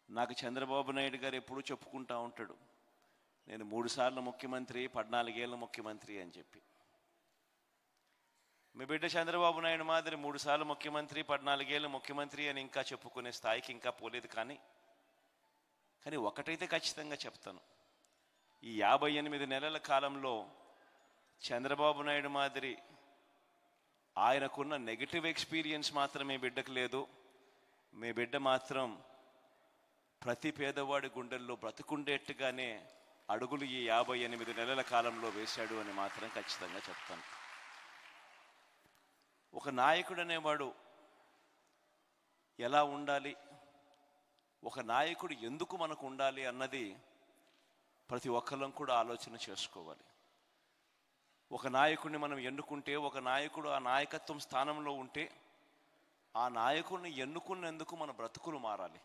నాకు చంద్రబాబు నాయుడు గారు ఎప్పుడూ చెప్పుకుంటా ఉంటాడు నేను మూడు సార్లు ముఖ్యమంత్రి పద్నాలుగేళ్ళ ముఖ్యమంత్రి అని చెప్పి మీ బిడ్డ చంద్రబాబు నాయుడు మాదిరి మూడు సార్లు ముఖ్యమంత్రి పద్నాలుగేళ్ళు ముఖ్యమంత్రి అని ఇంకా చెప్పుకునే స్థాయికి ఇంకా పోలేదు కానీ కానీ ఒకటైతే ఖచ్చితంగా చెప్తాను ఈ యాభై ఎనిమిది నెలల కాలంలో చంద్రబాబు నాయుడు మాదిరి ఆయనకున్న నెగిటివ్ ఎక్స్పీరియన్స్ మాత్రం మీ బిడ్డకు లేదు మీ బిడ్డ మాత్రం ప్రతి పేదవాడి గుండెల్లో బ్రతుకుండేట్టుగానే అడుగులు ఈ యాభై ఎనిమిది నెలల కాలంలో వేశాడు అని మాత్రం ఖచ్చితంగా చెప్తాను ఒక నాయకుడు అనేవాడు ఎలా ఉండాలి ఒక నాయకుడు ఎందుకు మనకు ఉండాలి అన్నది ప్రతి ఒక్కళ్ళం కూడా ఆలోచన చేసుకోవాలి ఒక నాయకుడిని మనం ఎన్నుకుంటే ఒక నాయకుడు ఆ నాయకత్వం స్థానంలో ఉంటే ఆ నాయకుడిని ఎన్నుకున్నందుకు మన బ్రతుకులు మారాలి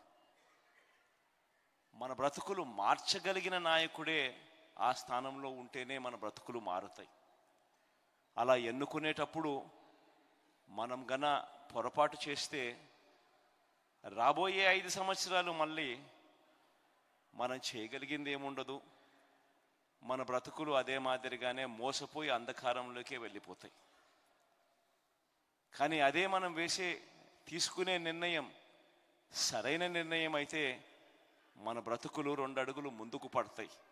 మన బ్రతుకులు మార్చగలిగిన నాయకుడే ఆ స్థానంలో ఉంటేనే మన బ్రతుకులు మారుతాయి అలా ఎన్నుకునేటప్పుడు మనం గన పొరపాటు చేస్తే రాబోయే ఐదు సంవత్సరాలు మళ్ళీ మనం చేయగలిగింది ఏముండదు మన బ్రతుకులు అదే మాదిరిగానే మోసపోయి అంధకారంలోకే వెళ్ళిపోతాయి కానీ అదే మనం వేసే తీసుకునే నిర్ణయం సరైన నిర్ణయం అయితే మన బ్రతుకులు రెండు అడుగులు ముందుకు పడతాయి